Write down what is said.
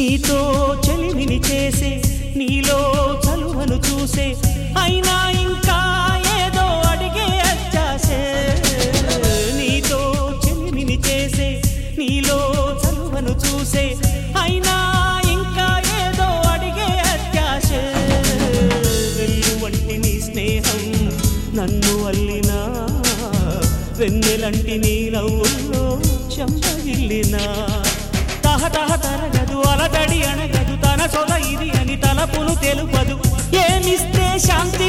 నీతో చెలిమిని చేసే నీలో చలువను చూసే అయినా ఇంకా ఏదో అడిగే అత్యాసే నీతో చెలిమిని చేసే నీలో చలువను చూసే అయినా ఇంకా ఏదో అడిగే అత్యాసే వెళ్ళు వంటి నీ స్నేహం నన్ను అల్లినా వెన్నెలంటి నీ నవ్వుల్లో చెంపగిల్లినా తహ తహ తరగదు అలజడి అనగదు తన సొల ఇది అని తలపును తెలుపదు ఏమిస్తే శాంతి